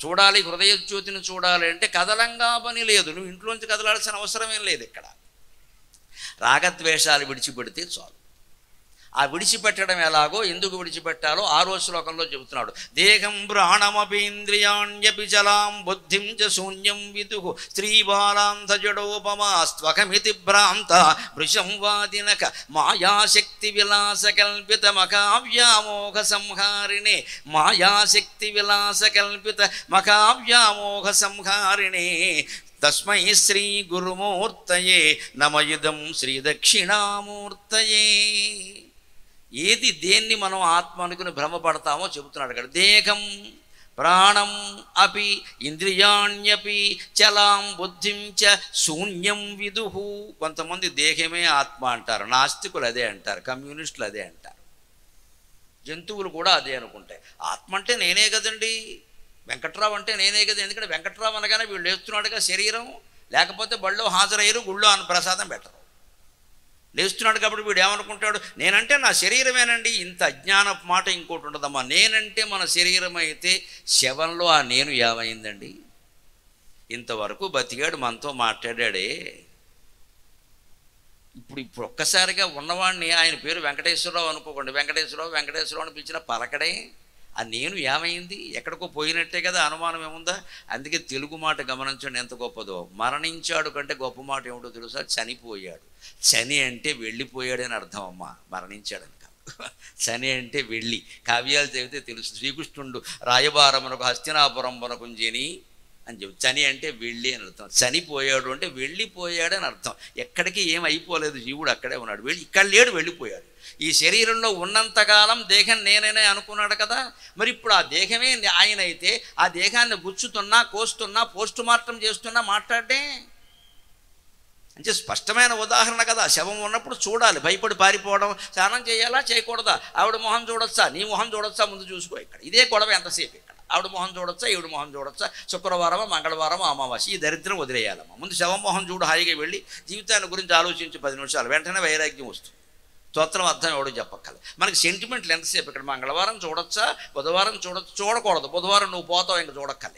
చూడాలి హృదయ జ్యోతిని చూడాలి అంటే కదలంగా పని లేదు నువ్వు ఇంట్లోంచి కదలాల్సిన అవసరమేం లేదు ఇక్కడ రాగద్వేషాలు విడిచిపెడితే చాలు ఆ విడిచిపెట్టడం ఎలాగో ఎందుకు విడిచిపెట్టాలో ఆరో శ్లోకంలో చెబుతున్నాడు దేహం ప్రాణమపీంద్రియాణ్యపి చలాం బుద్ధిం చ శూన్యం విదు స్త్రీబాలాంత జడోపమాస్త్వకమితి భ్రాంత వృషం వాదినక మాయాశక్తి విలాస కల్పిత మకావ్యామోహ సంహారిణే మాయాశక్తి విలాస కల్పిత మకావ్యామోహ సంహారిణే తస్మై శ్రీ గురుమూర్తయే నమయుదం శ్రీ దక్షిణామూర్తయే ఏది దేన్ని మనం ఆత్మ అనుకుని భ్రమపడతామో చెబుతున్నాడు ఇక్కడ దేహం ప్రాణం అపి ఇంద్రియాణ్యపి చలాం బుద్ధిం చ శూన్యం విదుహు కొంతమంది దేహమే ఆత్మ అంటారు నాస్తికులు అదే అంటారు కమ్యూనిస్టులు అదే అంటారు జంతువులు కూడా అదే అనుకుంటాయి ఆత్మ అంటే నేనే కదండి వెంకట్రావు అంటే నేనే కదా ఎందుకంటే వెంకట్రావు అనగానే వీళ్ళు లేస్తున్నాడుగా శరీరం లేకపోతే బళ్ళో హాజరయ్యారు గుళ్ళో అని ప్రసాదం పెట్టరు లేస్తున్నాడు కాబట్టి వీడు ఏమనుకుంటాడు నేనంటే నా శరీరమేనండి ఇంత అజ్ఞాన మాట ఇంకోటి ఉండదమ్మా నేనంటే మన శరీరం అయితే శవంలో ఆ నేను ఏమైందండి ఇంతవరకు బతికాడు మనతో మాట్లాడాడే ఇప్పుడు ఇప్పుడు ఒక్కసారిగా ఉన్నవాడిని ఆయన పేరు వెంకటేశ్వరరావు అనుకోకండి వెంకటేశ్వరరావు వెంకటేశ్వరరావు అని పిలిచిన పలకడే ఆ నేను ఏమైంది ఎక్కడికో పోయినట్టే కదా అనుమానం ఏముందా అందుకే తెలుగు మాట గమనించండి ఎంత గొప్పదో మరణించాడు కంటే గొప్ప మాట ఏమిటో తెలుసా చనిపోయాడు చని అంటే వెళ్ళిపోయాడని అర్థం అమ్మా మరణించాడని కాదు చని అంటే వెళ్ళి కావ్యాలు చదివితే తెలుసు శ్రీకృష్ణుడు రాయబారమునకు హస్తినాపురం వనకుంజని అని చెప్పి చని అంటే వెళ్ళి అని అర్థం చనిపోయాడు అంటే వెళ్ళిపోయాడు అని అర్థం ఎక్కడికి ఏం అయిపోలేదు జీవుడు అక్కడే ఉన్నాడు వెళ్ళి ఇక్కడ లేడు వెళ్ళిపోయాడు ఈ శరీరంలో ఉన్నంతకాలం దేహం నేననే అనుకున్నాడు కదా మరి ఇప్పుడు ఆ దేహమే ఆయన అయితే ఆ దేహాన్ని గుచ్చుతున్నా కోస్తున్నా పోస్ట్ మార్టం చేస్తున్నా మాట్లాడే అంటే స్పష్టమైన ఉదాహరణ కదా శవం ఉన్నప్పుడు చూడాలి భయపడి పారిపోవడం స్నానం చేయాలా చేయకూడదా ఆవిడ మొహం చూడొచ్చా నీ మొహం చూడొచ్చా ముందు చూసుకో ఇక్కడ ఇదే గొడవ ఎంతసేపు ఇక్కడ ఆవిడ మొహం చూడొచ్చా ఈవిడ మొహం చూడొచ్చా శుక్రవారమా మంగళవారమా అమావాస్య ఈ దరిద్రం వదిలేయాలమ్మా ముందు శవం మొహం చూడు హాయిగా వెళ్ళి జీవితాన్ని గురించి ఆలోచించి పది నిమిషాలు వెంటనే వైరాగ్యం వస్తుంది స్తోత్రం అర్థం ఎవడో చెప్పక్కర్లేదు మనకి సెంటిమెంట్లు ఎంతసేపు ఇక్కడ మంగళవారం చూడొచ్చా బుధవారం చూడొచ్చు చూడకూడదు బుధవారం నువ్వు పోతావు ఇంక చూడక్కర్లేదు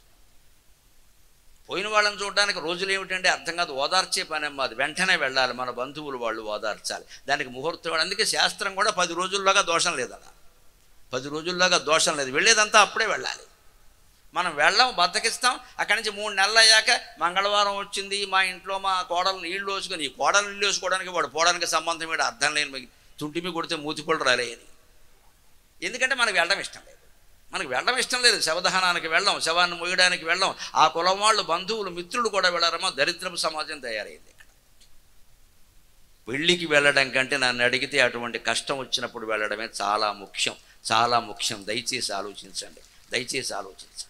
పోయిన వాళ్ళని చూడడానికి రోజులు ఏమిటంటే అర్థం కాదు ఓదార్చే పని అమ్మా అది వెంటనే వెళ్ళాలి మన బంధువులు వాళ్ళు ఓదార్చాలి దానికి ముహూర్తం అందుకే శాస్త్రం కూడా పది రోజుల్లోగా దోషం లేదట పది రోజుల్లోగా దోషం లేదు వెళ్ళేదంతా అప్పుడే వెళ్ళాలి మనం వెళ్ళాం బద్దకిస్తాం అక్కడి నుంచి మూడు నెలలు అయ్యాక మంగళవారం వచ్చింది మా ఇంట్లో మా కోడలు నీళ్ళు వేసుకొని ఈ కోడలు నీళ్ళు వేసుకోవడానికి వాడు పోవడానికి సంబంధం ఏంటి అర్థం లేని మిగి- తుంటిమి కొడితే మూతిపళ్ళు రాలేని ఎందుకంటే మనకు వెళ్ళడం ఇష్టం లేదు మనకు వెళ్ళడం ఇష్టం లేదు శవదహనానికి వెళ్ళం శవాన్ని మోయడానికి వెళ్ళం ఆ కులం వాళ్ళు బంధువులు మిత్రులు కూడా వెళ్ళారమో దరిద్రపు సమాజం తయారైంది ఇక్కడ పెళ్ళికి వెళ్ళడం కంటే నన్ను అడిగితే అటువంటి కష్టం వచ్చినప్పుడు వెళ్ళడమే చాలా ముఖ్యం చాలా ముఖ్యం దయచేసి ఆలోచించండి దయచేసి ఆలోచించండి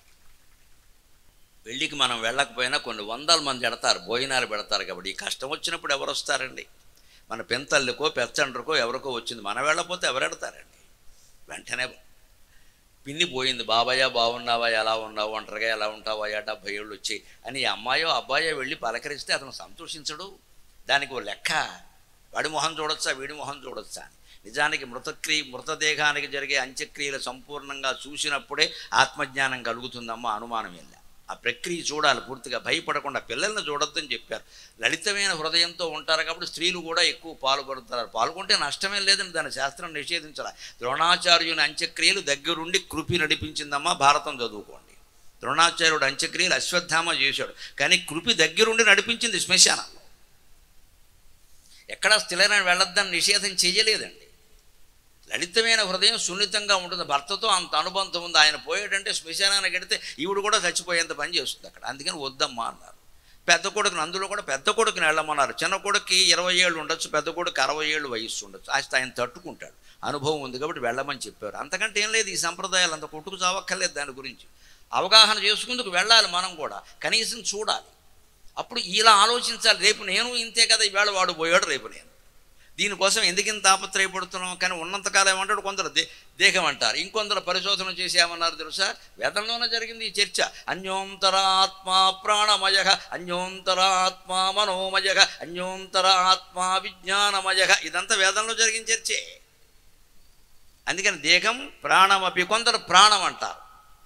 పెళ్ళికి మనం వెళ్ళకపోయినా కొన్ని వందల మంది ఎడతారు భోజనాలు పెడతారు కాబట్టి ఈ కష్టం వచ్చినప్పుడు ఎవరు వస్తారండి మన పెంతళ్ళకో పెచ్చండ్రకో ఎవరికో వచ్చింది మనం వెళ్ళకపోతే ఎవరు ఎడతారండి వెంటనే పిన్ని పోయింది బాబాయ్ బాగున్నావా ఎలా ఉన్నావు ఒంటరిగా ఎలా ఉంటావా డెబ్బై ఏళ్ళు వచ్చాయి అని ఈ అమ్మాయో అబ్బాయో వెళ్ళి పలకరిస్తే అతను సంతోషించడు దానికి ఓ లెక్క వాడి మొహం చూడొచ్చా వీడి మొహం చూడొచ్చా అని నిజానికి మృతక్రియ మృతదేహానికి జరిగే అంత్యక్రియలు సంపూర్ణంగా చూసినప్పుడే ఆత్మజ్ఞానం కలుగుతుందమ్మా అనుమానం వెళ్ళా ఆ ప్రక్రియ చూడాలి పూర్తిగా భయపడకుండా పిల్లల్ని చూడొద్దని చెప్పారు లలితమైన హృదయంతో ఉంటారు కాబట్టి స్త్రీలు కూడా ఎక్కువ పాల్గొడతారు పాల్గొంటే నష్టమేం లేదని దాని శాస్త్రం నిషేధించాలి ద్రోణాచార్యుని అంత్యక్రియలు దగ్గరుండి కృపి నడిపించిందమ్మా భారతం చదువుకోండి ద్రోణాచార్యుడు అంత్యక్రియలు అశ్వత్థామ చేశాడు కానీ కృపి దగ్గరుండి నడిపించింది శ్మశానంలో ఎక్కడా స్థిరమైన వెళ్ళొద్దని నిషేధం చేయలేదండి లలితమైన హృదయం సున్నితంగా ఉంటుంది భర్తతో అంత అనుబంధం ఉంది ఆయన పోయాడంటే శ్మశానానికి వెడితే ఈవిడ కూడా చచ్చిపోయేంత పని చేస్తుంది అక్కడ అందుకని వద్దమ్మా అన్నారు పెద్ద కొడుకుని అందులో కూడా పెద్ద కొడుకుని వెళ్ళమన్నారు చిన్న కొడుకుకి ఇరవై ఏళ్ళు ఉండొచ్చు పెద్ద కొడుకు అరవై ఏళ్ళు వయస్సు ఉండొచ్చు ఆయన ఆయన తట్టుకుంటాడు అనుభవం ఉంది కాబట్టి వెళ్ళమని చెప్పారు అంతకంటే ఏం లేదు ఈ సంప్రదాయాలు అంత కొట్టుకు చావక్కర్లేదు దాని గురించి అవగాహన చేసుకుందుకు వెళ్ళాలి మనం కూడా కనీసం చూడాలి అప్పుడు ఇలా ఆలోచించాలి రేపు నేను ఇంతే కదా ఈవేళ వాడు పోయాడు రేపు నేను దీనికోసం ఎందుకు ఇంత తాపత్రయపడుతున్నాం కానీ ఉన్నంతకాలం ఏమంటాడు కొందరు దే దేహం అంటారు ఇంకొందరు పరిశోధన చేసి ఏమన్నారు తెలుసా వేదంలోనే జరిగింది ఈ చర్చ అన్యోంతరాత్మ ప్రాణమయ అన్యోంతరాత్మ మనోమయ అన్యోంతరాత్మ విజ్ఞానమయ ఇదంతా వేదంలో జరిగిన చర్చే అందుకని దేహం ప్రాణమపి కొందరు ప్రాణం అంటారు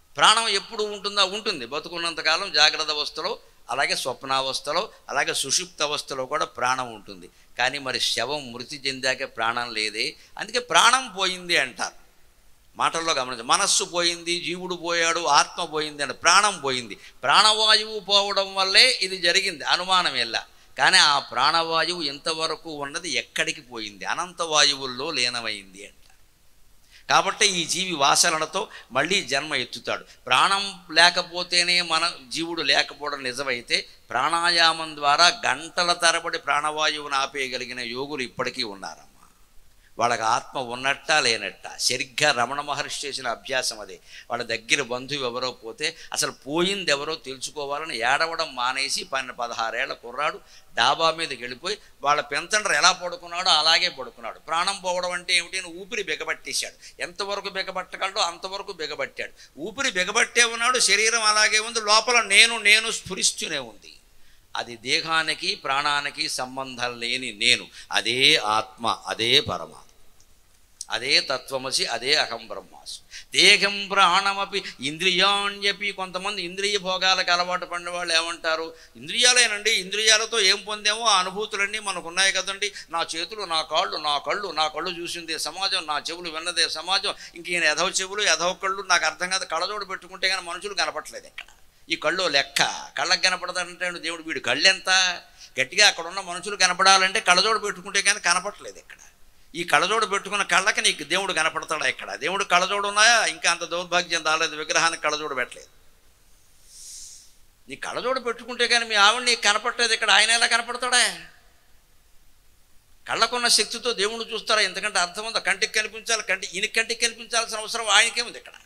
ప్రాణం ఎప్పుడు ఉంటుందా ఉంటుంది బతుకున్నంతకాలం జాగ్రత్త అవస్థలో అలాగే స్వప్నావస్థలో అలాగే సుషుప్త అవస్థలో కూడా ప్రాణం ఉంటుంది కానీ మరి శవం మృతి చెందాక ప్రాణం లేదే అందుకే ప్రాణం పోయింది అంటారు మాటల్లో గమనించ మనస్సు పోయింది జీవుడు పోయాడు ఆత్మ పోయింది అని ప్రాణం పోయింది ప్రాణవాయువు పోవడం వల్లే ఇది జరిగింది అనుమానం ఎల్లా కానీ ఆ ప్రాణవాయువు ఎంతవరకు ఉన్నది ఎక్కడికి పోయింది అనంత వాయువుల్లో లీనమైంది అంట కాబట్టి ఈ జీవి వాసనలతో మళ్ళీ జన్మ ఎత్తుతాడు ప్రాణం లేకపోతేనే మన జీవుడు లేకపోవడం నిజమైతే ప్రాణాయామం ద్వారా గంటల తరబడి ప్రాణవాయువును ఆపేయగలిగిన యోగులు ఇప్పటికీ ఉన్నారమ్మా వాళ్ళకి ఆత్మ ఉన్నట్టా లేనట్టా సరిగ్గా రమణ మహర్షి చేసిన అభ్యాసం అదే వాళ్ళ దగ్గర బంధువు ఎవరో పోతే అసలు పోయింది ఎవరో తెలుసుకోవాలని ఏడవడం మానేసి పన్నెండు పదహారేళ్ల కుర్రాడు డాబా మీదకి వెళ్ళిపోయి వాళ్ళ పెంతండ్రు ఎలా పడుకున్నాడో అలాగే పడుకున్నాడు ప్రాణం పోవడం అంటే ఏమిటి అని ఊపిరి బిగబట్టేశాడు ఎంతవరకు బిగబట్టగలడో అంతవరకు బిగబట్టాడు ఊపిరి బిగబట్టే ఉన్నాడు శరీరం అలాగే ఉంది లోపల నేను నేను స్ఫురిస్తూనే ఉంది అది దేహానికి ప్రాణానికి సంబంధం లేని నేను అదే ఆత్మ అదే పరమాత్మ అదే తత్వమసి అదే అహం బ్రహ్మాసు దేహం ప్రాణమపి ఇంద్రియాణ్యపి కొంతమంది ఇంద్రియ భోగాలకు అలవాటు పడిన వాళ్ళు ఏమంటారు ఇంద్రియాలేనండి ఇంద్రియాలతో ఏం పొందామో ఆ అనుభూతులన్నీ మనకు ఉన్నాయి కదండి నా చేతులు నా కాళ్ళు నా కళ్ళు నా కళ్ళు చూసిందే సమాజం నా చెవులు విన్నదే సమాజం ఇంక ఈయన ఎధవ చెవులు ఎధవ కళ్ళు నాకు అర్థం కాదు కళ్ళజోడు పెట్టుకుంటే కానీ మనుషులు కనపట్లేదు ఇక్కడ ఈ కళ్ళు లెక్క కళ్ళకి కనపడదంటే దేవుడు వీడు కళ్ళెంత గట్టిగా అక్కడ ఉన్న మనుషులు కనపడాలంటే కళ్ళజోడు పెట్టుకుంటే కానీ కనపట్లేదు ఇక్కడ ఈ కళ్ళజోడు పెట్టుకున్న కళ్ళకి నీకు దేవుడు కనపడతాడా ఇక్కడ దేవుడు కళ్ళజోడు ఉన్నాయా ఇంకా అంత దౌర్భాగ్యం రాలేదు విగ్రహానికి కళ్ళజోడు పెట్టలేదు నీ కళ్ళజోడు పెట్టుకుంటే కానీ మీ ఆవిడ నీకు కనపడలేదు ఇక్కడ ఆయన ఎలా కనపడతాడా కళ్ళకున్న శక్తితో దేవుడు చూస్తారా ఎందుకంటే అర్థం ఉందా కంటికి కనిపించాలి కంటి ఈయన కంటికి కనిపించాల్సిన అవసరం ఆయనకే ఉంది ఇక్కడ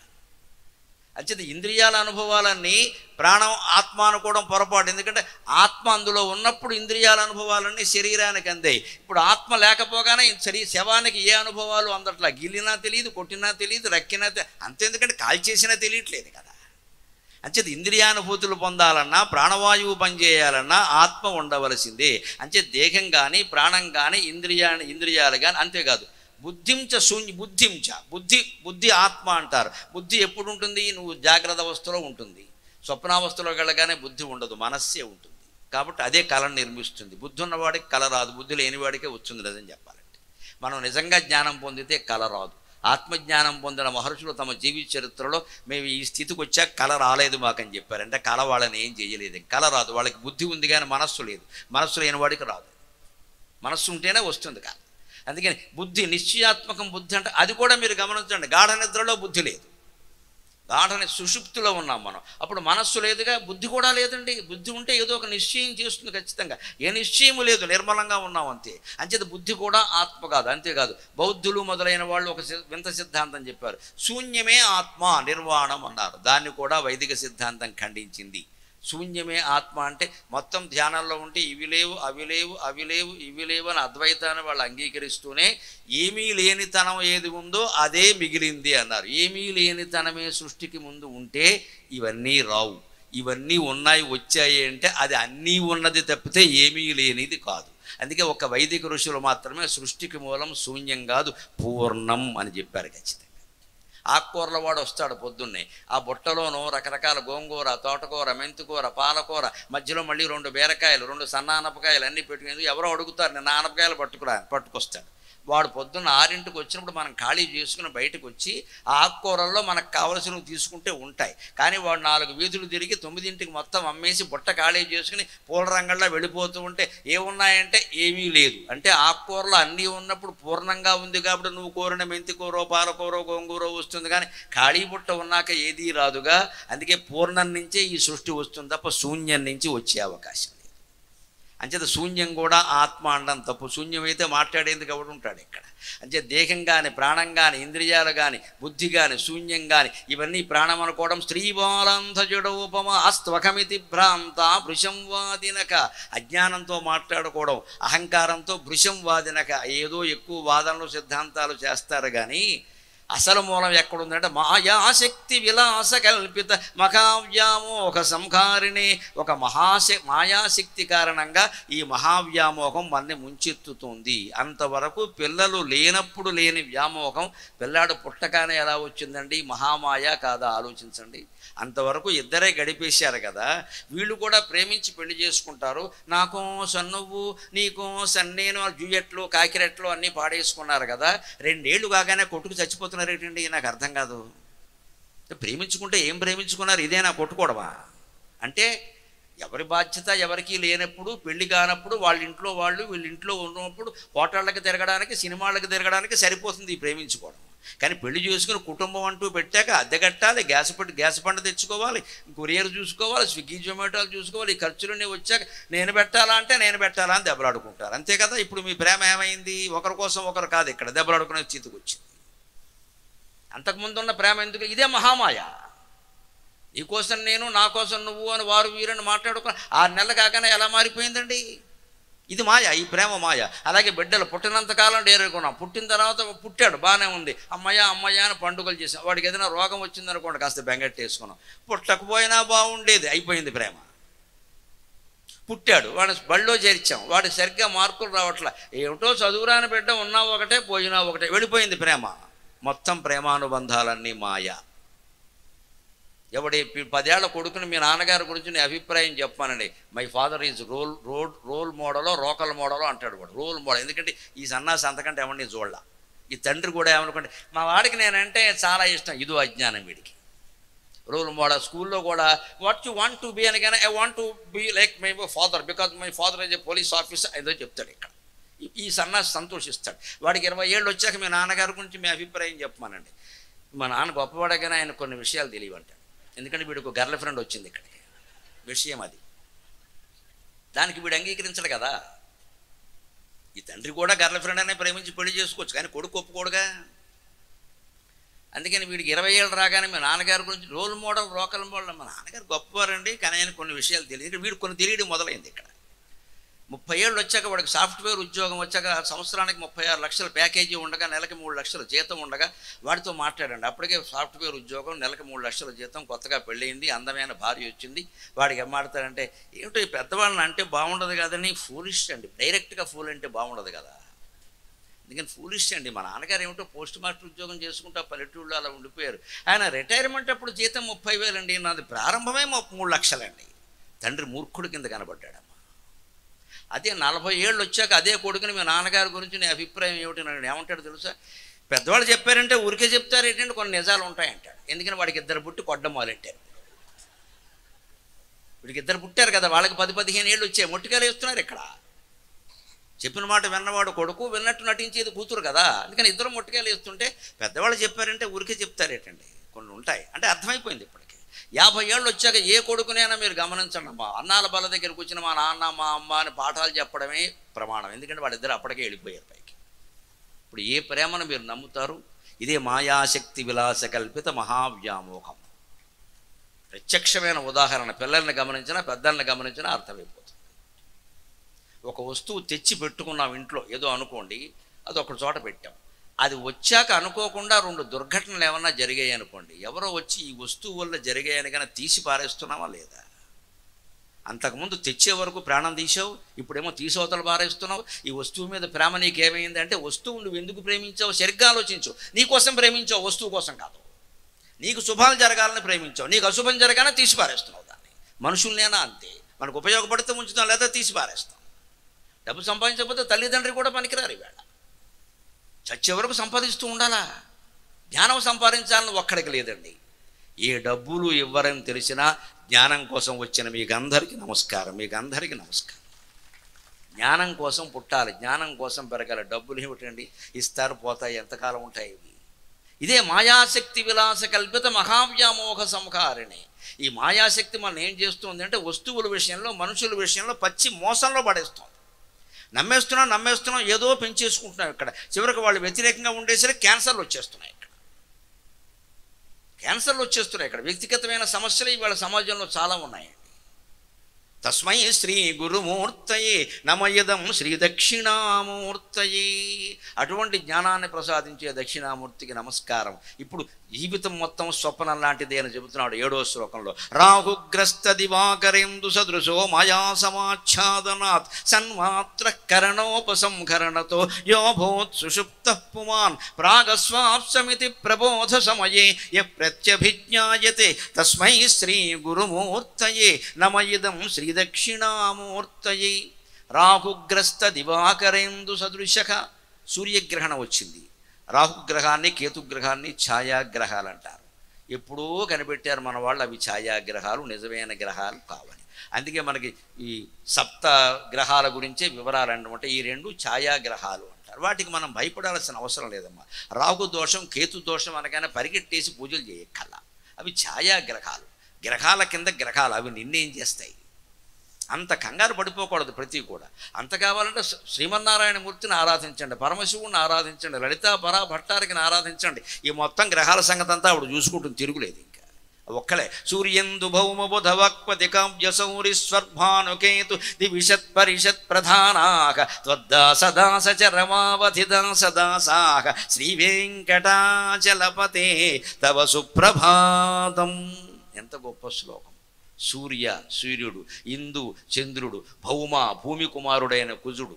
అంచేత ఇంద్రియాల అనుభవాలన్నీ ప్రాణం ఆత్మ అనుకోవడం పొరపాటు ఎందుకంటే ఆత్మ అందులో ఉన్నప్పుడు ఇంద్రియాల అనుభవాలన్నీ శరీరానికి అందాయి ఇప్పుడు ఆత్మ లేకపోగానే ఈ శరీ శవానికి ఏ అనుభవాలు అందట్లా గిల్లినా తెలియదు కొట్టినా తెలియదు రక్కినా తె- అంతెందుకంటే కాల్చేసినా తెలియట్లేదు కదా అంచేత ఇంద్రియానుభూతులు పొందాలన్నా ప్రాణవాయువు పనిచేయాలన్నా ఆత్మ ఉండవలసిందే అంచే దేహం కానీ ప్రాణం కానీ ఇంద్రియా ఇంద్రియాలు కానీ అంతేకాదు బుద్ధించ శూన్య బుద్ధించ బుద్ధి బుద్ధి ఆత్మ అంటారు బుద్ధి ఎప్పుడు ఉంటుంది నువ్వు జాగ్రత్త అవస్థలో ఉంటుంది స్వప్నావస్థలోకి వెళ్ళగానే బుద్ధి ఉండదు మనస్సే ఉంటుంది కాబట్టి అదే కళను నిర్మిస్తుంది బుద్ధి ఉన్నవాడికి కళ రాదు బుద్ధి లేనివాడికే వచ్చింది లేదని చెప్పాలంటే మనం నిజంగా జ్ఞానం పొందితే కళ రాదు ఆత్మజ్ఞానం పొందిన మహర్షులు తమ జీవిత చరిత్రలో మేము ఈ స్థితికి వచ్చాక కళ రాలేదు మాకని చెప్పారు అంటే కళ వాళ్ళని ఏం చేయలేదు కళ రాదు వాళ్ళకి బుద్ధి ఉంది కానీ మనస్సు లేదు మనస్సు లేని వాడికి రాదు మనస్సు ఉంటేనే వస్తుంది కాదు అందుకని బుద్ధి నిశ్చయాత్మకం బుద్ధి అంటే అది కూడా మీరు గమనించండి గాఢ నిద్రలో బుద్ధి లేదు గాఢని సుషుప్తిలో ఉన్నాం మనం అప్పుడు మనస్సు లేదుగా బుద్ధి కూడా లేదండి బుద్ధి ఉంటే ఏదో ఒక నిశ్చయం చేస్తుంది ఖచ్చితంగా ఏ నిశ్చయము లేదు నిర్మలంగా ఉన్నాం అంతే అంచేత బుద్ధి కూడా ఆత్మ కాదు అంతేకాదు బౌద్ధులు మొదలైన వాళ్ళు ఒక సి- వింత సిద్ధాంతం చెప్పారు శూన్యమే ఆత్మ నిర్వాణం అన్నారు దాన్ని కూడా వైదిక సిద్ధాంతం ఖండించింది శూన్యమే ఆత్మ అంటే మొత్తం ధ్యానంలో ఉంటే ఇవి లేవు అవి లేవు అవి లేవు ఇవి లేవు అని అద్వైతాన్ని వాళ్ళు అంగీకరిస్తూనే ఏమీ లేనితనం ఏది ఉందో అదే మిగిలింది అన్నారు ఏమీ లేనితనమే సృష్టికి ముందు ఉంటే ఇవన్నీ రావు ఇవన్నీ ఉన్నాయి వచ్చాయి అంటే అది అన్నీ ఉన్నది తప్పితే ఏమీ లేనిది కాదు అందుకే ఒక వైదిక ఋషులు మాత్రమే సృష్టికి మూలం శూన్యం కాదు పూర్ణం అని చెప్పారు ఖచ్చితంగా ఆకుకూరల వాడు వస్తాడు పొద్దున్నే ఆ బుట్టలోనూ రకరకాల గోంగూర తోటకూర మెంతికూర పాలకూర మధ్యలో మళ్ళీ రెండు బీరకాయలు రెండు సన్న ఆనపకాయలు అన్నీ పెట్టుకుని ఎవరో అడుగుతారు నేను ఆనపకాయలు పట్టుకురా పట్టుకొస్తాడు వాడు పొద్దున్న ఆరింటికి వచ్చినప్పుడు మనం ఖాళీ చేసుకుని బయటకు వచ్చి ఆ ఆకుకూరల్లో మనకు కావలసినవి తీసుకుంటే ఉంటాయి కానీ వాడు నాలుగు వీధులు తిరిగి తొమ్మిదింటికి మొత్తం అమ్మేసి బుట్ట ఖాళీ చేసుకుని పూల రంగంలో వెళ్ళిపోతూ ఉంటే ఏమున్నాయంటే ఏమీ లేదు అంటే ఆకుకూరలు అన్నీ ఉన్నప్పుడు పూర్ణంగా ఉంది కాబట్టి నువ్వు కోరిన మెంతి కూర పాలకూర గోంగూర వస్తుంది కానీ ఖాళీ బుట్ట ఉన్నాక ఏదీ రాదుగా అందుకే పూర్ణం నుంచే ఈ సృష్టి వస్తుంది తప్ప శూన్యం నుంచి వచ్చే అవకాశం లేదు అంచేత శూన్యం కూడా ఆత్మ అనడం తప్పు శూన్యమైతే మాట్లాడేందుకు ఎవడు ఉంటాడు ఇక్కడ అంటే దేహం కానీ ప్రాణం కానీ ఇంద్రియాలు కానీ బుద్ధి కానీ శూన్యం కానీ ఇవన్నీ ప్రాణం అనుకోవడం స్త్రీబాలంధజడోపమ అస్త్వకమితి భ్రాంత భృశం వాదినక అజ్ఞానంతో మాట్లాడుకోవడం అహంకారంతో భృశం వాదినక ఏదో ఎక్కువ వాదనలు సిద్ధాంతాలు చేస్తారు కానీ అసలు మూలం ఎక్కడుందంటే మాయాశక్తి విలాస కల్పిత మహావ్యామోహ సంహారిణి ఒక మహాశ మాయాశక్తి కారణంగా ఈ మహావ్యామోహం మనని ముంచెత్తుతుంది అంతవరకు పిల్లలు లేనప్పుడు లేని వ్యామోహం పిల్లాడు పుట్టగానే ఎలా వచ్చిందండి మహామాయ కాదా ఆలోచించండి అంతవరకు ఇద్దరే గడిపేశారు కదా వీళ్ళు కూడా ప్రేమించి పెళ్లి చేసుకుంటారు నాకో సన్నువ్వు నీకో సన్నేను జూయట్లు కాకిరెట్లు అన్నీ పాడేసుకున్నారు కదా రెండేళ్ళు కాగానే కొట్టుకు చచ్చిపోతున్నారు ఏంటండి నాకు అర్థం కాదు ప్రేమించుకుంటే ఏం ప్రేమించుకున్నారు ఇదేనా కొట్టుకోవడమా అంటే ఎవరి బాధ్యత ఎవరికి లేనప్పుడు పెళ్లి కానప్పుడు వాళ్ళ ఇంట్లో వాళ్ళు వీళ్ళ ఇంట్లో ఉన్నప్పుడు హోటళ్ళకి తిరగడానికి సినిమాలకు తిరగడానికి సరిపోతుంది ఈ ప్రేమించుకోవడం కానీ పెళ్లి చేసుకుని కుటుంబం అంటూ పెట్టాక అద్దె కట్టాలి గ్యాస్ పెట్టి గ్యాస్ పంట తెచ్చుకోవాలి కొరియర్ చూసుకోవాలి స్విగ్గీ జొమాటోలు చూసుకోవాలి ఈ ఖర్చులన్నీ వచ్చాక నేను పెట్టాలా అంటే నేను పెట్టాలా అని దెబ్బలాడుకుంటారు అంతే కదా ఇప్పుడు మీ ప్రేమ ఏమైంది ఒకరి కోసం ఒకరు కాదు ఇక్కడ దెబ్బలాడుకునే స్థితికి వచ్చింది అంతకుముందు ఉన్న ప్రేమ ఎందుకు ఇదే మహామాయ నీ కోసం నేను నా కోసం నువ్వు అని వారు వీరని మాట్లాడుకుని ఆరు నెలలు కాగానే ఎలా మారిపోయిందండి ఇది మాయ ఈ ప్రేమ మాయ అలాగే బిడ్డలు పుట్టినంతకాలం డేరుకున్నాం పుట్టిన తర్వాత పుట్టాడు బాగానే ఉంది అమ్మయ్య అమ్మయ్య అని పండుగలు చేసాం వాడికి ఏదైనా రోగం వచ్చిందనుకోండి కాస్త బెంగట్టేసుకున్నాం పుట్టకపోయినా బాగుండేది అయిపోయింది ప్రేమ పుట్టాడు వాడిని బళ్ళో చేర్చాం వాడి సరిగ్గా మార్కులు రావట్లే ఏమిటో చదువురాని బిడ్డ ఉన్నా ఒకటే పోయినా ఒకటే వెళ్ళిపోయింది ప్రేమ మొత్తం ప్రేమానుబంధాలన్నీ మాయ ఎవడి పి- పదేళ్ల కొడుకుని మీ నాన్నగారి గురించి నీ అభిప్రాయం చెప్పానండి my father is role road role మోడలో రోకల్ మోడలో అంటాడు వాడు రోల్ మోడల్ ఎందుకంటే ఈ సన్నాసి అంతకంటే ఎవరిని చూడాల ఈ తండ్రి కూడా ఏమనుకోండి మా వాడికి నేనంటే చాలా ఇష్టం ఇదో అజ్ఞానం వీడికి రోల్ మోడల్ స్కూల్లో కూడా what you want to be అని కానీ I want to be like my father because my father is a police officer ఏదో చెప్తాడు ఇక్కడ ఈ- ఈ సన్నాసి సంతోషిస్తాడు వాడికి ఇరవై ఏళ్ళు వచ్చాక మీ నాన్నగారి గురించి మీ అభిప్రాయం చెప్పమానండి మా నాన్న గొప్పవాడగానే ఆయన కొన్ని విషయాలు తెలియవంటాడు ఎందుకంటే వీడికి ఒక గర్ల్ ఫ్రెండ్ వచ్చింది ఇక్కడికి విషయం అది దానికి వీడు అంగీకరించడు కదా ఈ తండ్రి కూడా గర్ల్ ఫ్రెండ్ అనే ప్రేమించి పెళ్లి చేసుకోవచ్చు కానీ కొడుకు ఒప్పుకోడుగా అందుకని వీడికి ఇరవై ఏళ్ళు రాగానే మా నాన్నగారి గురించి రోల్ మోడల్ రోకల్ మోడల్ మా నాన్నగారు గొప్పవారండి కానీ ఆయన కొన్ని విషయాలు తెలియదు వీడు కొన్ని తెలియడం మొదలైంది ఇక్కడ ముప్పై ఏళ్ళు వచ్చాక వాడికి సాఫ్ట్వేర్ ఉద్యోగం వచ్చాక సంవత్సరానికి ముప్పై ఆరు లక్షల ప్యాకేజీ ఉండగా నెలకి మూడు లక్షల జీతం ఉండగా వాడితో మాట్లాడండి అప్పటికే సాఫ్ట్వేర్ ఉద్యోగం నెలకి మూడు లక్షల జీతం కొత్తగా పెళ్ళయింది అందమైన భార్య వచ్చింది వాడికి ఏం మాడతాడంటే ఏమిటో ఈ పెద్దవాళ్ళని అంటే బాగుండదు కదని ఫూలిష్ అండి డైరెక్ట్గా ఫూల్ అంటే బాగుండదు కదా అందుకని ఫూలిష్ అండి మా నాన్నగారు ఏమిటో పోస్ట్ మాస్టర్ ఉద్యోగం చేసుకుంటూ ఆ పల్లెటూళ్ళు అలా ఉండిపోయారు ఆయన రిటైర్మెంట్ అప్పుడు జీతం ముప్పై వేలండి నాది ప్రారంభమే ము- మూడు లక్షలండి తండ్రి మూర్ఖుడు కింద కనబడ్డాడమ్మ అదే నలభై ఏళ్ళు వచ్చాక అదే కొడుకుని మీ నాన్నగారి గురించి నీ అభిప్రాయం ఏమిటి నన్ను ఏమంటాడు తెలుసా పెద్దవాళ్ళు చెప్పారంటే ఊరికే చెప్తారు ఏంటంటే కొన్ని నిజాలు ఉంటాయంటాడు ఎందుకని వాడికి ఇద్దరు పుట్టి కొడ్డం మొదలెట్టారు వీడికి ఇద్దరు పుట్టారు కదా వాళ్ళకి పది పదిహేను ఏళ్ళు వచ్చాయి మొట్టికాయలు వేస్తున్నారు ఇక్కడ చెప్పిన మాట విన్నవాడు కొడుకు విన్నట్టు నటించేది కూతురు కదా అందుకని ఇద్దరు మొట్టికాయలు వేస్తుంటే పెద్దవాళ్ళు చెప్పారంటే ఊరికే చెప్తారేటండి కొన్ని ఉంటాయి అంటే అర్థమైపోయింది ఇప్పటికి యాభై ఏళ్ళు వచ్చాక ఏ కొడుకునైనా మీరు గమనించండి అమ్మా అన్నాల బల దగ్గరికి వచ్చిన మా నాన్న మా అమ్మ అని పాఠాలు చెప్పడమే ప్రమాణం ఎందుకంటే వాళ్ళిద్దరు అప్పటికే వెళ్ళిపోయారు పైకి ఇప్పుడు ఏ ప్రేమను మీరు నమ్ముతారు ఇదే మాయాశక్తి విలాస కల్పిత మహావ్యామోహం ప్రత్యక్షమైన ఉదాహరణ పిల్లల్ని గమనించినా పెద్దల్ని గమనించినా అర్థమైపోతుంది ఒక వస్తువు తెచ్చి పెట్టుకున్నాం ఇంట్లో ఏదో అనుకోండి అది ఒక చోట పెట్టాం అది వచ్చాక అనుకోకుండా రెండు దుర్ఘటనలు ఏమన్నా జరిగాయి అనుకోండి ఎవరో వచ్చి ఈ వస్తువు వల్ల జరిగాయని కానీ తీసి పారేస్తున్నావా లేదా అంతకుముందు తెచ్చే వరకు ప్రాణం తీసావు ఇప్పుడేమో తీసవతలు పారేస్తున్నావు ఈ వస్తువు మీద ప్రేమ నీకేమైంది అంటే వస్తువు నువ్వు ఎందుకు ప్రేమించావు సరిగ్గా ఆలోచించు నీ కోసం ప్రేమించావు వస్తువు కోసం కాదు నీకు శుభాలు జరగాలని ప్రేమించావు నీకు అశుభం జరగానే తీసి పారేస్తున్నావు దాన్ని మనుషుల్నేనా అంతే మనకు ఉపయోగపడితే ఉంచుతాం లేదా తీసి పారేస్తాం డబ్బు సంపాదించకపోతే తల్లిదండ్రి కూడా పనికిరారు ఈవేళ చచ్చే వరకు సంపాదిస్తూ ఉండాలా జ్ఞానం సంపాదించాలని ఒక్కడికి లేదండి ఏ డబ్బులు ఇవ్వరని తెలిసినా జ్ఞానం కోసం వచ్చిన మీకు అందరికీ నమస్కారం మీకు అందరికీ నమస్కారం జ్ఞానం కోసం పుట్టాలి జ్ఞానం కోసం పెరగాలి డబ్బులు ఏమిటండి ఇస్తారు పోతాయి ఎంతకాలం ఉంటాయి ఇవి ఇదే మాయాశక్తి విలాస కల్పిత మహావ్యామోహ సంహారిణి ఈ మాయాశక్తి మనం ఏం చేస్తుంది అంటే వస్తువుల విషయంలో మనుషుల విషయంలో పచ్చి మోసంలో పడేస్తుంది నమ్మేస్తున్నాం నమ్మేస్తున్నాం ఏదో పెంచేసుకుంటున్నాం ఇక్కడ చివరికి వాళ్ళు వ్యతిరేకంగా ఉండేసరికి క్యాన్సర్లు వచ్చేస్తున్నాయి ఇక్కడ క్యాన్సర్లు వచ్చేస్తున్నాయి ఇక్కడ వ్యక్తిగతమైన సమస్యలు ఇవాళ సమాజంలో చాలా ఉన్నాయండి తస్మై శ్రీ గురుమూర్తయే నమయదం శ్రీ దక్షిణామూర్తయే అటువంటి జ్ఞానాన్ని ప్రసాదించే దక్షిణామూర్తికి నమస్కారం ఇప్పుడు జీవితం మొత్తం స్వప్నం లాంటిదే అని చెబుతున్నాడు ఏడో శ్లోకంలో రాహుగ్రస్త దివాకరేందు సదృశో మాయా సమాచ్ఛాదనాత్ సన్మాత్ర కరణోపసంహరణతో యోభూత్ సుషుప్త పుమాన్ ప్రాగస్వాప్సమితి ప్రబోధ సమయే య ప్రత్యభిజ్ఞాయతే తస్మై శ్రీ గురుమూర్తయే నమయిదం శ్రీ దక్షిణామూర్తయే రాహుగ్రస్త దివాకరేందు సదృశక సూర్యగ్రహణం వచ్చింది రాహుగ్రహాన్ని కేతుగ్రహాన్ని ఛాయాగ్రహాలు అంటారు ఎప్పుడూ కనిపెట్టారు మన వాళ్ళు అవి ఛాయాగ్రహాలు నిజమైన గ్రహాలు కావని అందుకే మనకి ఈ సప్త గ్రహాల గురించే వివరాలు అనమాట ఈ రెండు ఛాయాగ్రహాలు అంటారు వాటికి మనం భయపడాల్సిన అవసరం లేదమ్మా రాహు దోషం కేతు దోషం అనగానే పరిగెట్టేసి పూజలు చేయక్కల అవి ఛాయాగ్రహాలు గ్రహాల కింద గ్రహాలు అవి నిన్నేం చేస్తాయి అంత కంగారు పడిపోకూడదు ప్రతి కూడా అంత కావాలంటే శ్రీ- శ్రీమన్నారాయణమూర్తిని ఆరాధించండి పరమశివుణ్ణి ఆరాధించండి లలితా పరా భట్టారికిని ఆరాధించండి ఈ మొత్తం గ్రహాల సంగతి అంతా ఆవిడ చూసుకుంటుంది తిరుగులేదు ఇంకా ఒక్కలే సూర్యందు భౌమ బుధ వక్పతి కావ్య సౌరి స్వర్భానుకేతు దివిషత్ పరిషత్ ప్రధానాక త్వద్దాసదాస చరమావధి దాసదాసాక శ్రీ వెంకటాచలపతే తవ సుప్రభాతం ఎంత గొప్ప శ్లోకం సూర్య సూర్యుడు ఇందు చంద్రుడు భౌమ భూమి కుమారుడైన కుజుడు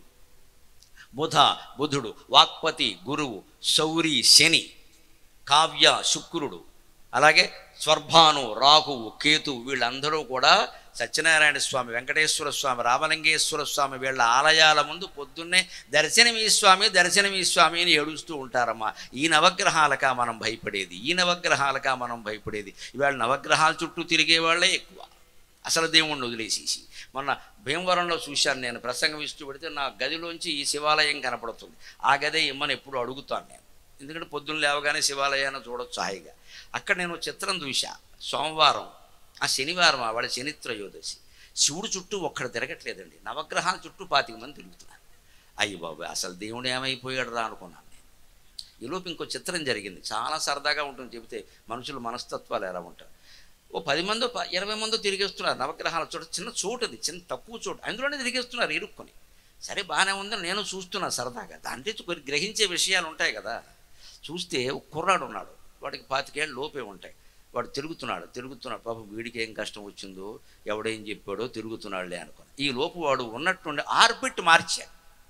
బుధ బుధుడు వాక్పతి గురువు సౌరి శని కావ్య శుక్రుడు అలాగే స్వర్భాను రాహువు కేతు వీళ్ళందరూ కూడా సత్యనారాయణ స్వామి వెంకటేశ్వర స్వామి రామలింగేశ్వర స్వామి వీళ్ళ ఆలయాల ముందు పొద్దున్నే దర్శనమీ స్వామి దర్శనమీ స్వామి అని ఏడుస్తూ ఉంటారమ్మా ఈ నవగ్రహాలకా మనం భయపడేది ఈ నవగ్రహాలకా మనం భయపడేది ఇవాళ నవగ్రహాల చుట్టూ తిరిగే వాళ్ళే ఎక్కువ అసలు దేవుణ్ణి వదిలేసేసి మొన్న భీమవరంలో చూశాను నేను ప్రసంగం ఇస్తూ పెడితే నా గదిలోంచి ఈ శివాలయం కనపడుతుంది ఆ గదే ఇమ్మని ఎప్పుడు అడుగుతాను నేను ఎందుకంటే పొద్దున్న లేవగానే శివాలయాన్ని చూడొచ్చు హాయిగా అక్కడ నేను చిత్రం చూశా సోమవారం ఆ శనివారం ఆ వాడి శనిత్రయోదశి శివుడు చుట్టూ ఒక్కడ తిరగట్లేదండి నవగ్రహాల చుట్టూ పాతిక మంది తిరుగుతున్నారు అయ్యి బాబు అసలు దేవుడు ఏమైపోయాడు రా అనుకున్నాను నేను ఈలోపు ఇంకో చిత్రం జరిగింది చాలా సరదాగా ఉంటుంది చెబితే మనుషుల మనస్తత్వాలు ఎలా ఉంటారు ఓ పది మందో ప- ఇరవై మందో తిరిగేస్తున్నారు నవగ్రహాల చోట చిన్న చోటు అది చిన్న తక్కువ చోటు అందులోనే తిరిగేస్తున్నారు ఇరుక్కొని సరే బాగానే ఉందని నేను చూస్తున్నా సరదాగా దాంట్లో కొన్ని గ్రహించే విషయాలు ఉంటాయి కదా చూస్తే ఒక కుర్రాడు ఉన్నాడు వాడికి పాతికేళ్ళు లోపే ఉంటాయి వాడు తిరుగుతున్నాడు తిరుగుతున్నాడు పాపం వీడికి ఏం కష్టం వచ్చిందో ఎవడేం చెప్పాడో తిరుగుతున్నాడులే అనుకుని ఈ లోపు వాడు ఉన్నట్టుండి ఆర్బిట్ మార్చాడు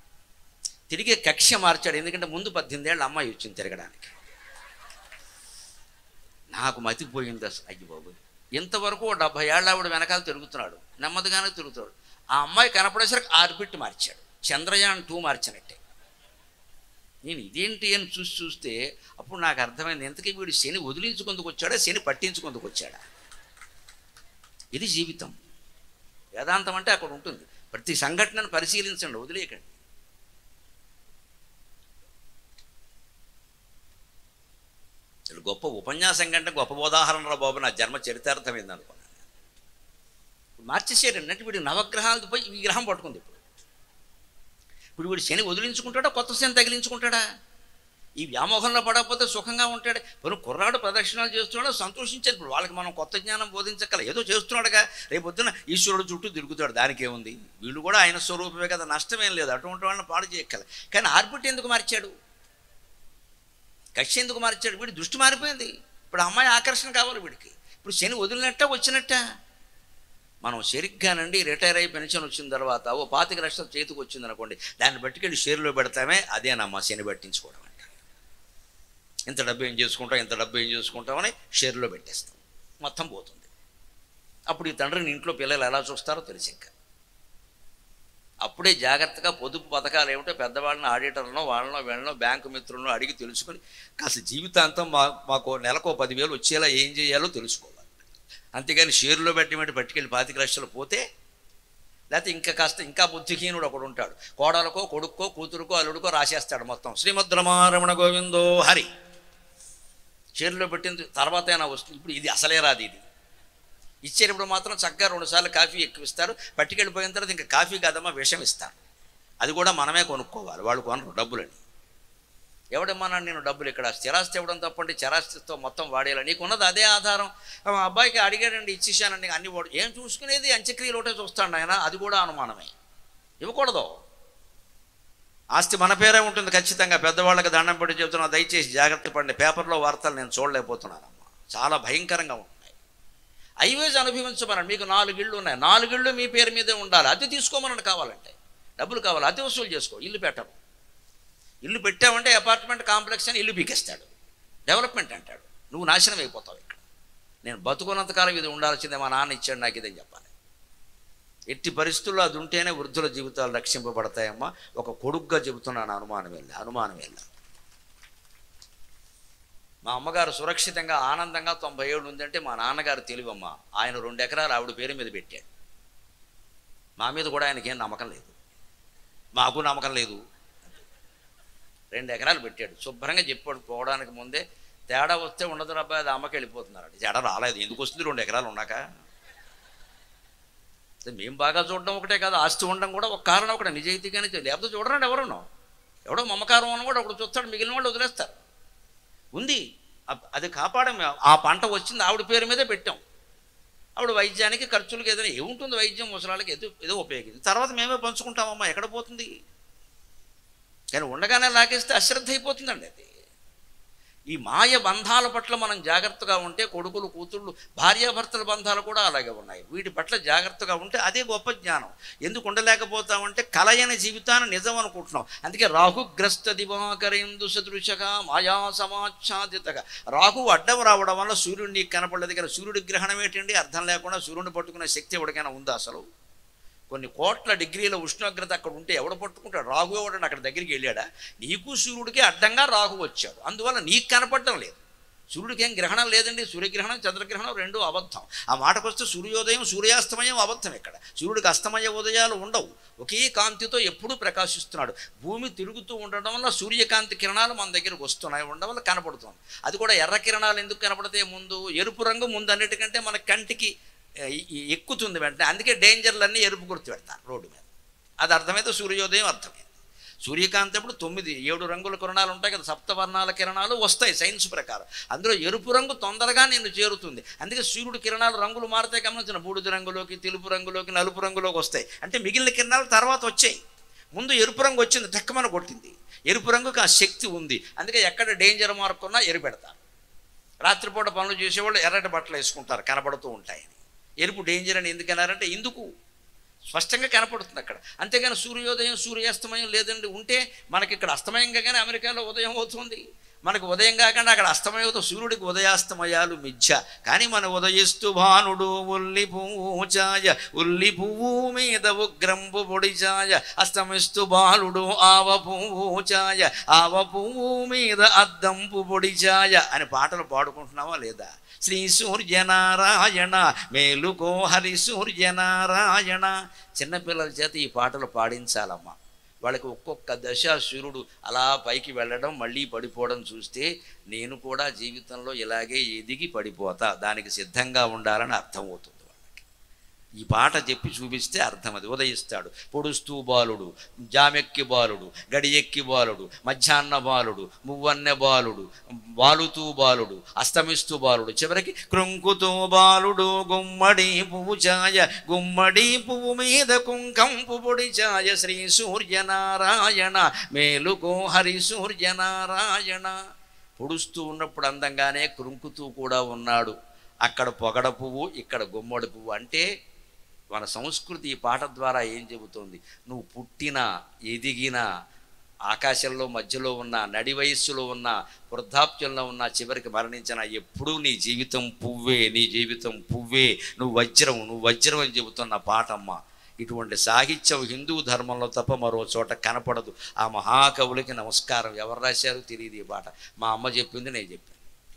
తిరిగే కక్ష మార్చాడు ఎందుకంటే ముందు పద్దెనిమిది ఏళ్ళ అమ్మాయి వచ్చింది తిరగడానికి నాకు మతిపోయింది అసలు అయ్యి బాబు ఇంతవరకు ఓ డెబ్భై ఏళ్ళ ఆవిడ వెనకాల తిరుగుతున్నాడు నెమ్మదిగానే తిరుగుతాడు ఆ అమ్మాయి కనపడేసరికి ఆర్బిట్ మార్చాడు చంద్రయాన్ టూ మార్చినట్టే నేను ఇదేంటి అని చూసి చూస్తే అప్పుడు నాకు అర్థమైంది ఎంతకీ వీడు శని వదిలించుకుందుకు వచ్చాడా శని పట్టించుకుందుకు వచ్చాడా ఇది జీవితం వేదాంతం అంటే అక్కడ ఉంటుంది ప్రతి సంఘటనను పరిశీలించండి వదిలేయకండి ఇది గొప్ప ఉపన్యాసం కంటే గొప్ప ఉదాహరణలో బాబు నా జన్మ చరితార్థమైంది అనుకున్నాను ఇప్పుడు మార్చేసాడు అన్నట్టు వీడు నవగ్రహాలతో పోయి ఈ గ్రహం పట్టుకుంది ఇప్పుడు ఇప్పుడు వీడు శని వదిలించుకుంటాడా కొత్త శని తగిలించుకుంటాడా ఈ వ్యామోహంలో పడకపోతే సుఖంగా ఉంటాడు ఇప్పుడు కుర్రాడు ప్రదక్షిణాలు చేస్తున్నాడు సంతోషించాడు ఇప్పుడు వాళ్ళకి మనం కొత్త జ్ఞానం బోధించగల ఏదో చేస్తున్నాడుగా రేపొద్దున ఈశ్వరుడు చుట్టూ తిరుగుతాడు దానికి ఏముంది వీళ్ళు కూడా ఆయన స్వరూపమే కదా నష్టమేం లేదు అటువంటి వాళ్ళని పాడు చేయక్కల కానీ ఆర్బిట్ ఎందుకు మార్చాడు కక్ష ఎందుకు మార్చాడు వీడి దృష్టి మారిపోయింది ఇప్పుడు అమ్మాయి ఆకర్షణ కావాలి వీడికి ఇప్పుడు శని వదిలినట్ట వచ్చినట్ట మనం సరిగ్గానండి రిటైర్ అయి పెన్షన్ వచ్చిన తర్వాత ఓ పాతిక లక్షలు చేతికి వచ్చింది అనుకోండి దాన్ని బట్టుకెళ్ళి షేర్లో పెడతామే అదేనమ్మా శని పట్టించుకోవడం అంటే ఇంత డబ్బు ఏం చేసుకుంటాం ఇంత డబ్బు ఏం చేసుకుంటామని షేర్లో పెట్టేస్తాం మొత్తం పోతుంది అప్పుడు ఈ తండ్రిని ఇంట్లో పిల్లలు ఎలా చూస్తారో తెలిసి ఇంకా అప్పుడే జాగ్రత్తగా పొదుపు పథకాలు ఏమిటో పెద్దవాళ్ళని ఆడిటర్లను వాళ్ళనో వీళ్ళనో బ్యాంకు మిత్రులను అడిగి తెలుసుకొని కాస్త జీవితాంతం మా మాకు నెలకో పదివేలు వచ్చేలా ఏం చేయాలో తెలుసుకోవాలి అంతేగాని షేర్లో పెట్టినట్టు పట్టుకెళ్ళి పాతిక లక్షలు పోతే లేకపోతే ఇంకా కాస్త ఇంకా బుద్ధిహీనుడు ఒకడు ఉంటాడు కోడలకో కొడుక్కో కూతురుకో అల్లుడికో రాసేస్తాడు మొత్తం శ్రీమద్రమారమణ గోవిందో హరి షేర్లో పెట్టిన తర్వాత అయినా వస్తుంది ఇప్పుడు ఇది అసలే రాదు ఇది ఇచ్చేటప్పుడు మాత్రం చక్కగా రెండుసార్లు కాఫీ ఎక్కువ ఇస్తారు పట్టుకెళ్ళిపోయిన తర్వాత ఇంకా కాఫీ కాదమ్మా విషం ఇస్తారు అది కూడా మనమే కొనుక్కోవాలి వాళ్ళు కొనరు డబ్బులని ఎవడమ్మా నేను డబ్బులు ఇక్కడ స్థిరాస్తి ఇవ్వడం తప్పండి చరాస్తితో మొత్తం వాడేయాలి నీకున్నది అదే ఆధారం మా అబ్బాయికి అడిగాడండి ఇచ్చేసానండి అన్ని వాడు ఏం చూసుకునేది అంత్యక్రియలు ఒకటే చూస్తాడు ఆయన అది కూడా అనుమానమే ఇవ్వకూడదు ఆస్తి మన పేరే ఉంటుంది ఖచ్చితంగా పెద్దవాళ్ళకి దండం పెట్టి చెబుతున్నా దయచేసి జాగ్రత్త పడండి పేపర్లో వార్తలు నేను చూడలేకపోతున్నానమ్మా చాలా భయంకరంగా ఉంటున్నాయి హైవేస్ అనుభవించమనండి మీకు నాలుగిళ్ళు ఉన్నాయి నాలుగిళ్ళు మీ పేరు మీదే ఉండాలి అతి తీసుకోమని కావాలంటే డబ్బులు కావాలి అతి వసూలు చేసుకో ఇల్లు పెట్టరు ఇల్లు పెట్టామంటే అపార్ట్మెంట్ కాంప్లెక్స్ అని ఇల్లు పీకేస్తాడు డెవలప్మెంట్ అంటాడు నువ్వు నాశనం అయిపోతావు ఇక్కడ నేను బతుకున్నంతకాలం ఇది ఉండాల్సిందే మా నాన్న ఇచ్చాడు నాకు ఇదని చెప్పాలి ఎట్టి పరిస్థితుల్లో అది ఉంటేనే వృద్ధుల జీవితాలు రక్షింపబడతాయమ్మా ఒక కొడుగ్గా చెబుతున్నాను అనుమానం వెళ్ళి అనుమానం వెళ్ళి మా అమ్మగారు సురక్షితంగా ఆనందంగా తొంభై ఏళ్ళు ఉందంటే మా నాన్నగారు తెలివమ్మ ఆయన రెండు ఎకరాలు ఆవిడ పేరు మీద పెట్టాడు మా మీద కూడా ఆయనకి ఏం నమ్మకం లేదు మాకు నమ్మకం లేదు రెండు ఎకరాలు పెట్టాడు శుభ్రంగా చెప్పాడు పోవడానికి ముందే తేడా వస్తే ఉండదు అబ్బాయి అది అమ్మకి వెళ్ళిపోతున్నారు తేడా రాలేదు ఎందుకు వస్తుంది రెండు ఎకరాలు ఉన్నాక మేము బాగా చూడడం ఒకటే కాదు ఆస్తి ఉండడం కూడా ఒక కారణం ఒకటే నిజాయితీగానే చే- లేకపోతే చూడరండి ఎవరునో ఎవడో మమకారం అని కూడా ఒకడు చూస్తాడు మిగిలిన వాళ్ళు వదిలేస్తారు ఉంది అ- అది కాపాడం ఆ పంట వచ్చింది ఆవిడ పేరు మీదే పెట్టాం ఆవిడ వైద్యానికి ఖర్చులకు ఏదైనా ఏముంటుంది వైద్యం ముసలాళ్ళకి ఏదో ఏదో ఉపయోగించి తర్వాత మేమే పంచుకుంటామమ్మా ఎక్కడ పోతుంది కానీ ఉండగానే లాగేస్తే అశ్రద్ధ అయిపోతుందండి అది ఈ మాయ బంధాల పట్ల మనం జాగ్రత్తగా ఉంటే కొడుకులు కూతుళ్ళు భార్యాభర్తల బంధాలు కూడా అలాగే ఉన్నాయి వీటి పట్ల జాగ్రత్తగా ఉంటే అదే గొప్ప జ్ఞానం ఎందుకు ఉండలేకపోతామంటే కలయని జీవితాన్ని నిజం అనుకుంటున్నాం అందుకే రాహుగ్రస్త దివాకరేందు సదృశగా మాయా సమాచ్ఛాదితగా రాహు అడ్డం రావడం వల్ల సూర్యుడు నీకు కనపడలేదు కానీ సూర్యుడి గ్రహణం ఏంటండి అర్థం లేకుండా సూర్యుడిని పట్టుకునే శక్తి ఎవరికైనా ఉందా అసలు కొన్ని కోట్ల డిగ్రీల ఉష్ణోగ్రత అక్కడ ఉంటే ఎవడు పట్టుకుంటాడు రాహు ఎవడని అక్కడ దగ్గరికి వెళ్ళాడా నీకు సూర్యుడికి అడ్డంగా రాహు వచ్చాడు అందువల్ల నీకు కనపడడం లేదు సూర్యుడికి ఏం గ్రహణం లేదండి సూర్యగ్రహణం చంద్రగ్రహణం రెండు అబద్ధం ఆ మాటకు వస్తే సూర్యోదయం సూర్యాస్తమయం అబద్ధం ఇక్కడ సూర్యుడికి అస్తమయ ఉదయాలు ఉండవు ఒకే కాంతితో ఎప్పుడూ ప్రకాశిస్తున్నాడు భూమి తిరుగుతూ ఉండడం వల్ల సూర్యకాంతి కిరణాలు మన దగ్గరకు వస్తున్నాయి ఉండడం వల్ల కనపడుతుంది అది కూడా ఎర్ర కిరణాలు ఎందుకు కనపడతాయి ముందు ఎరుపు రంగు ముందు అన్నిటికంటే మన కంటికి ఏ, ఈ- ఎక్కుతుంది వెంటనే అందుకే డేంజర్లన్నీ ఎరుపు గుర్తు పెడతారు రోడ్డు మీద అది అర్థమైతే సూర్యోదయం అర్థమైంది సూర్యకాంతి అప్పుడు తొమ్మిది ఏడు రంగుల కిరణాలు ఉంటాయి కదా సప్తవర్ణాల కిరణాలు వస్తాయి సైన్స్ ప్రకారం అందులో ఎరుపు రంగు తొందరగా నిన్ను చేరుతుంది అందుకే సూర్యుడు కిరణాలు రంగులు మారుతాయి గమనించిన బూడిద రంగులోకి తెలుపు రంగులోకి నలుపు రంగులోకి వస్తాయి అంటే మిగిలిన కిరణాలు తర్వాత వచ్చాయి ముందు ఎరుపు రంగు వచ్చింది దక్కమని కొట్టింది ఎరుపు రంగుకి ఆ శక్తి ఉంది అందుకే ఎక్కడ డేంజర్ మార్క్ ఉన్నా ఎరుపెడతారు రాత్రిపూట పనులు చేసేవాళ్ళు ఎర్రటి బట్టలు వేసుకుంటారు కనపడుతూ ఉంటాయని ఎరుపు డేంజర్ అని ఎందుకన్నారంటే ఎందుకు స్పష్టంగా కనపడుతుంది అక్కడ అంతేగాని సూర్యోదయం సూర్యాస్తమయం లేదండి ఉంటే మనకి ఇక్కడ అస్తమయం కాగానే అమెరికాలో ఉదయం అవుతుంది మనకు ఉదయం కాకుండా అక్కడ అస్తమయంతో సూర్యుడికి ఉదయాస్తమయాలు మిథ్య కానీ మన ఉదయిస్తూ భానుడు ఉల్లి పూచాయ ఉల్లి పువ్వు మీద ఉగ్రంపు పొడిచాయ అస్తమిస్తూ బాలుడు ఆవ పూచాయ ఆవ పువ్వు మీద అద్దంపు పొడిచాయ అని పాటలు పాడుకుంటున్నావా లేదా శ్రీ సూర్యనారాయణ మేలుకో హరి సూర్యనారాయణ చిన్నపిల్లల చేత ఈ పాటలు పాడించాలమ్మా వాళ్ళకి ఒక్కొక్క దశ సూర్యుడు అలా పైకి వెళ్ళడం మళ్ళీ పడిపోవడం చూస్తే నేను కూడా జీవితంలో ఇలాగే ఎదిగి పడిపోతా దానికి సిద్ధంగా ఉండాలని అర్థమవుతుంది వాళ్ళకి ఈ పాట చెప్పి చూపిస్తే అర్థం అది ఉదయిస్తాడు పొడుస్తూ బాలుడు జామెక్కి బాలుడు గడియెక్కి బాలుడు మధ్యాహ్న బాలుడు మువ్వన్నె బాలుడు వాలుతూ బాలుడు అస్తమిస్తూ బాలుడు చివరికి కృంకుతూ బాలుడు గుమ్మడి పువ్వు ఛాయ గుమ్మడి పువ్వు మీద కుంకంపు పొడి ఛాయ శ్రీ సూర్యనారాయణ మేలుకో హరి సూర్యనారాయణ పొడుస్తూ ఉన్నప్పుడు అందంగానే కృంకుతూ కూడా ఉన్నాడు అక్కడ పొగడ పువ్వు ఇక్కడ గుమ్మడి పువ్వు అంటే మన సంస్కృతి ఈ పాట ద్వారా ఏం చెబుతోంది నువ్వు పుట్టిన ఎదిగిన ఆకాశంలో మధ్యలో ఉన్న నడి వయస్సులో ఉన్న వృద్ధాప్యంలో ఉన్న చివరికి మరణించిన ఎప్పుడూ నీ జీవితం పువ్వే నీ జీవితం పువ్వే నువ్వు వజ్రం నువ్వు వజ్రం అని చెబుతున్న పాటమ్మ ఇటువంటి సాహిత్యం హిందూ ధర్మంలో తప్ప మరో చోట కనపడదు ఆ మహాకవులకి నమస్కారం ఎవరు రాశారో తెలియదు ఈ పాట మా అమ్మ చెప్పింది నేను చెప్పాను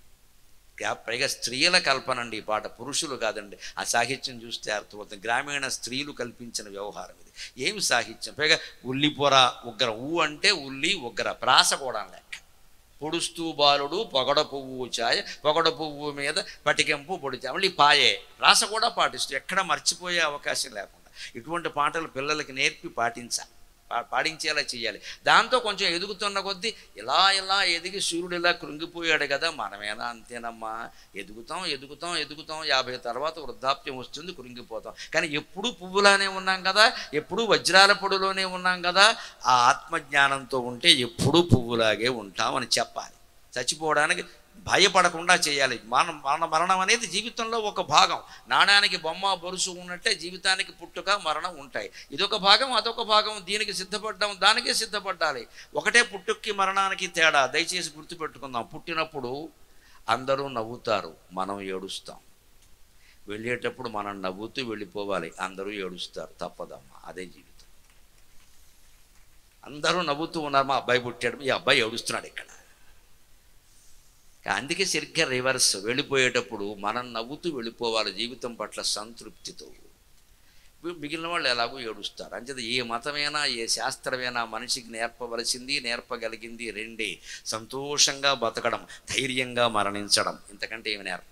గా- పైగా స్త్రీల కల్పన అండి ఈ పాట పురుషులు కాదండి ఆ సాహిత్యం చూస్తే అర్థమవుతుంది గ్రామీణ స్త్రీలు కల్పించిన వ్యవహారం ఇది ఏమి సాహిత్యం పైగా ఉల్లిపొర ఉగ్ర ఊ అంటే ఉల్లి ఉగ్ర ప్రాస కూడా లెక్క పొడుస్తూ బాలుడు పొగడ పువ్వు ఛాయ పొగడ పువ్వు మీద పటికెంపు పొడిచా మళ్ళీ పాయే రాస కూడా పాటిస్తూ ఎక్కడ మర్చిపోయే అవకాశం లేకుండా ఇటువంటి పాటలు పిల్లలకి నేర్పి పాటించాలి పా- పాడించేలా చేయాలి దాంతో కొంచెం ఎదుగుతున్న కొద్దీ ఇలా ఇలా ఎదిగి సూర్యుడు ఇలా కృంగిపోయాడు కదా మనమేనా అంతేనమ్మా ఎదుగుతాం ఎదుగుతాం ఎదుగుతాం యాభై తర్వాత వృద్ధాప్యం వస్తుంది కృంగిపోతాం కానీ ఎప్పుడూ పువ్వులానే ఉన్నాం కదా ఎప్పుడూ వజ్రాల పొడిలోనే ఉన్నాం కదా ఆ ఆత్మజ్ఞానంతో ఉంటే ఎప్పుడూ పువ్వులాగే ఉంటామని చెప్పాలి చచ్చిపోవడానికి భయపడకుండా చేయాలి మన మన మరణం అనేది జీవితంలో ఒక భాగం నాణానికి బొమ్మ బొరుసు ఉన్నట్టే జీవితానికి పుట్టుక మరణం ఉంటాయి ఇదొక భాగం అదొక భాగం దీనికి సిద్ధపడ్డాం దానికే సిద్ధపడాలి ఒకటే పుట్టుక్కి మరణానికి తేడా దయచేసి గుర్తుపెట్టుకుందాం పుట్టినప్పుడు అందరూ నవ్వుతారు మనం ఏడుస్తాం వెళ్ళేటప్పుడు మనం నవ్వుతూ వెళ్ళిపోవాలి అందరూ ఏడుస్తారు తప్పదమ్మా అదే జీవితం అందరూ నవ్వుతూ ఉన్నారు మా అబ్బాయి పుట్టాడు ఈ అబ్బాయి ఏడుస్తున్నాడు ఇక్కడ అందుకే సరిగ్గా రివర్స్ వెళ్ళిపోయేటప్పుడు మనం నవ్వుతూ వెళ్ళిపోవాలి జీవితం పట్ల సంతృప్తితో మి- మిగిలిన వాళ్ళు ఎలాగో ఏడుస్తారు అంచేత ఏ మతమైనా ఏ శాస్త్రమైనా మనిషికి నేర్పవలసింది నేర్పగలిగింది రెండే సంతోషంగా బతకడం ధైర్యంగా మరణించడం ఇంతకంటే ఏమి నేర్పక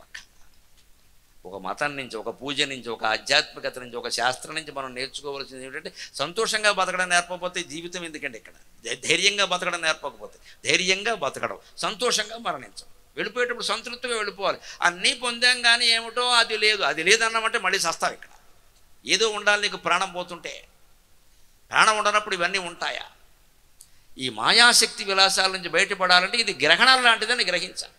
ఒక మతం నుంచి ఒక పూజ నుంచి ఒక ఆధ్యాత్మికత నుంచి ఒక శాస్త్రం నుంచి మనం నేర్చుకోవాల్సింది ఏమిటంటే సంతోషంగా బతకడం నేర్పకపోతే జీవితం ఎందుకంటే ఇక్కడ ధై- ధైర్యంగా బతకడం నేర్పకపోతే ధైర్యంగా బతకడం సంతోషంగా మరణించడం వెళ్ళిపోయేటప్పుడు సంతృప్తిగా వెళ్ళిపోవాలి అన్నీ పొందాం కానీ ఏమిటో అది లేదు అది లేదన్నామంటే మళ్ళీ సస్తావు ఇక్కడ ఏదో ఉండాలి నీకు ప్రాణం పోతుంటే ప్రాణం ఉండనప్పుడు ఇవన్నీ ఉంటాయా ఈ మాయాశక్తి విలాసాల నుంచి బయటపడాలంటే ఇది గ్రహణం లాంటిదని గ్రహించాలి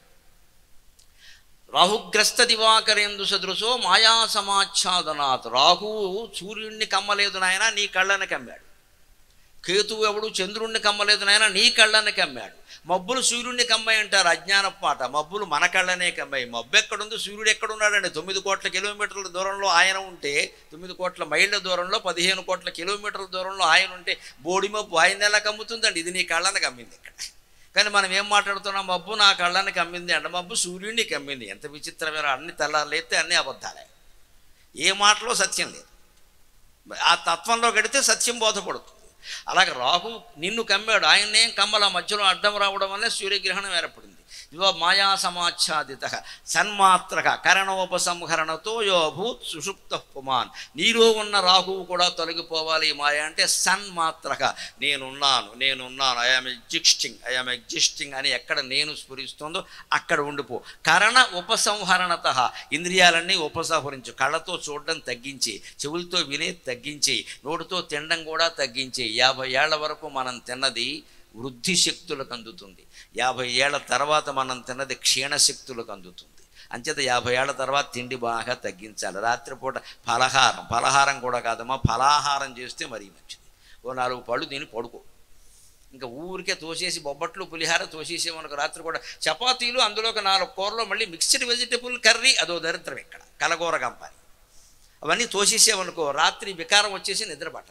రాహుగ్రస్త దివాకరేందు సదృశో మాయా సమాచ్ఛాదనాత్ రాహువు సూర్యుడిని కమ్మలేదు నాయన నీ కళ్ళని కమ్మాడు కేతువు ఎవడు చంద్రుణ్ణి కమ్మలేదు నాయన నీ కళ్ళని కమ్మాడు మబ్బులు సూర్యుడిని కమ్మాయి అంటారు అజ్ఞానపు మాట మబ్బులు మన కళ్ళనే కమ్మాయి మబ్బు ఎక్కడుంది సూర్యుడు ఎక్కడున్నాడండి తొమ్మిది కోట్ల కిలోమీటర్ల దూరంలో ఆయన ఉంటే తొమ్మిది కోట్ల మైళ్ళ దూరంలో పదిహేను కోట్ల కిలోమీటర్ల దూరంలో ఆయన ఉంటే బోడి మబ్బు ఆయన ఎలా కమ్ముతుందండి ఇది నీ కళ్ళని కమ్మింది ఇక్కడ కానీ మనం ఏం మాట్లాడుతున్నాం మబ్బు నా కళ్ళని కమ్మింది అంట మబ్బు సూర్యుడిని కమ్మింది ఎంత విచిత్రమైన అన్ని తెల్లారులేస్తే అన్ని అబద్ధాలే ఏ మాటలో సత్యం లేదు ఆ తత్వంలో గడితే సత్యం బోధపడుతుంది అలాగే రాహు నిన్ను కమ్మాడు ఆయన్నేం కమ్మల మధ్యలో అడ్డం రావడం వల్లే సూర్యగ్రహణం ఏర్పడింది ఇవ మాయా సమాచ్ఛాదిత సన్మాత్రక కరణోపసంహరణతో యో భూత్ సుషుప్త పుమాన్ నీలో ఉన్న రాహువు కూడా తొలగిపోవాలి ఈ మాయ అంటే సన్మాత్రక నేనున్నాను నేనున్నాను ఐఆమ్ ఎగ్జిస్టింగ్ ఐఆమ్ ఎగ్జిస్టింగ్ అని ఎక్కడ నేను స్ఫురిస్తుందో అక్కడ ఉండిపో కరణ ఉపసంహరణత ఇంద్రియాలన్నీ ఉపసంహరించు కళ్ళతో చూడడం తగ్గించి చెవులతో వినే తగ్గించి నోటితో తినడం కూడా తగ్గించి యాభై ఏళ్ల వరకు మనం తిన్నది వృద్ధి శక్తులకు అందుతుంది యాభై ఏళ్ల తర్వాత మనం తిన్నది క్షీణశక్తులకు అందుతుంది అంచేత యాభై ఏళ్ల తర్వాత తిండి బాగా తగ్గించాలి రాత్రిపూట ఫలహారం ఫలహారం కూడా కాదమ్మా ఫలాహారం చేస్తే మరీ మంచిది ఓ నాలుగు పళ్ళు తిని పడుకో ఇంకా ఊరికే తోసేసి బొబ్బట్లు పులిహార తోసేసేమనుకో రాత్రి కూడా చపాతీలు అందులో ఒక నాలుగు కూరలో మళ్ళీ మిక్స్డ్ వెజిటబుల్ కర్రీ అదో దరిద్రం ఇక్కడ కలగూర కంపాలి అవన్నీ తోసేసామనుకో రాత్రి వికారం వచ్చేసి నిద్ర పట్టదు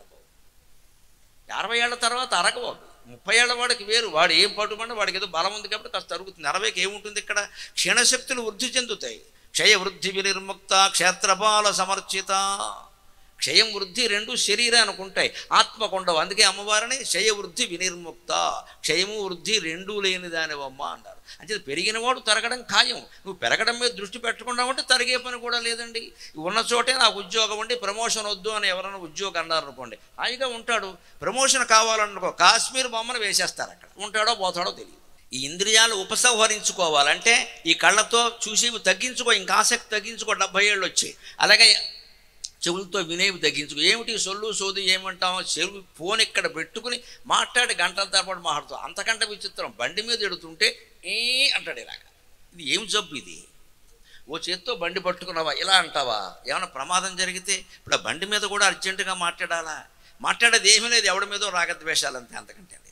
అరవై ఏళ్ల తర్వాత అరగవద్దు ముప్పై ఏళ్ల వాడికి వేరు వాడు ఏం పట్టుబడి వాడికి ఏదో బలం ఉంది కాబట్టి కాస్త అరుగుతుంది అరవైకి ఏముంటుంది ఇక్కడ క్షీణశక్తులు వృద్ధి చెందుతాయి క్షయ వృద్ధి వినిర్ముక్త క్షేత్రపాల సమర్చిత క్షయం వృద్ధి రెండు శరీరానికి ఉంటాయి ఆత్మకు ఉండవు అందుకే అమ్మవారిని క్షయ వృద్ధి వినిర్ముక్త క్షయము వృద్ధి రెండూ లేని దానివమ్మ అన్నారు అంటే పెరిగినవాడు తరగడం ఖాయం నువ్వు పెరగడం మీద దృష్టి పెట్టకుండా ఉంటే తరిగే పని కూడా లేదండి ఉన్న చోటే నాకు ఉద్యోగం ఉండి ప్రమోషన్ వద్దు అని ఎవరైనా ఉద్యోగం అన్నారు అనుకోండి హాయిగా ఉంటాడు ప్రమోషన్ కావాలనుకో కాశ్మీర్ బొమ్మను వేసేస్తారు అక్కడ ఉంటాడో పోతాడో తెలియదు ఈ ఇంద్రియాలు ఉపసంహరించుకోవాలంటే ఈ కళ్ళతో చూసి తగ్గించుకో ఇంకా ఆసక్తి తగ్గించుకో డెబ్బై ఏళ్ళు వచ్చాయి అలాగే చెవులతో వినేవి తగ్గించుకో ఏమిటి సొల్లు సోది ఏమంటాం చెవి ఫోన్ ఇక్కడ పెట్టుకుని మాట్లాడి గంటల తరబడి మాట్లాడుతాం అంతకంటే విచిత్రం బండి మీద ఎడుతుంటే ఏ అంటాడు ఇలాగ ఇది ఏం జబ్బు ఇది ఓ చేత్తో బండి పట్టుకున్నావా ఇలా అంటావా ఏమైనా ప్రమాదం జరిగితే ఇప్పుడు ఆ బండి మీద కూడా అర్జెంటుగా మాట్లాడాలా మాట్లాడేది ఏమీ లేదు ఎవడి మీదో రాగద్వేషాలు అంతే అంతకంటే లేదు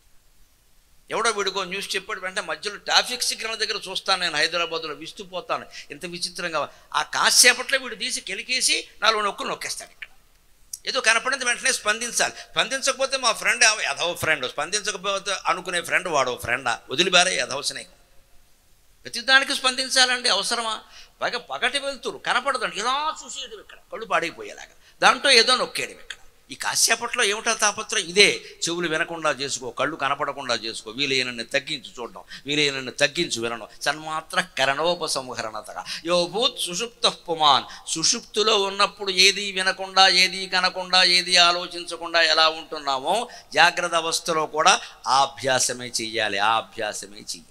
ఎవడో వీడికో న్యూస్ చెప్పాడు వెంటనే మధ్యలో ట్రాఫిక్ సిగ్నల్ దగ్గర చూస్తాను నేను హైదరాబాద్లో విస్తుపోతాను ఇంత విచిత్రంగా ఆ కాసేపట్లో వీడు తీసి కెలికేసి నాలుగు నొక్కులు నొక్కేస్తాడు ఇక్కడ ఏదో కనపడింది వెంటనే స్పందించాలి స్పందించకపోతే మా ఫ్రెండ్ యథవ ఫ్రెండ్ స్పందించకపోతే అనుకునే ఫ్రెండ్ వాడు ఫ్రెండా వదిలిబారే యథవ స్నేహం ప్రతిదానికి స్పందించాలండి అవసరమా పైగా పగటి వెళ్తురు కనపడదండి ఇలా చూసేయడం ఇక్కడ కళ్ళు పాడైపోయేలాగా దాంట్లో ఏదో నొక్కేయడం ఇక్కడ ఈ కాసేపట్లో ఏమిటా తాపత్రం ఇదే చెవులు వినకుండా చేసుకో కళ్ళు కనపడకుండా చేసుకో వీలైనన్ని తగ్గించి చూడడం వీలైనన్ని తగ్గించి వినడం సన్మాత్ర కరణోపసంహరణతగా యో భూత్ సుషుప్త పుమాన్ సుషుప్తులో ఉన్నప్పుడు ఏది వినకుండా ఏది కనకుండా ఏది ఆలోచించకుండా ఎలా ఉంటున్నామో జాగ్రత్త అవస్థలో కూడా ఆ అభ్యాసమే చెయ్యాలి ఆ అభ్యాసమే చెయ్యాలి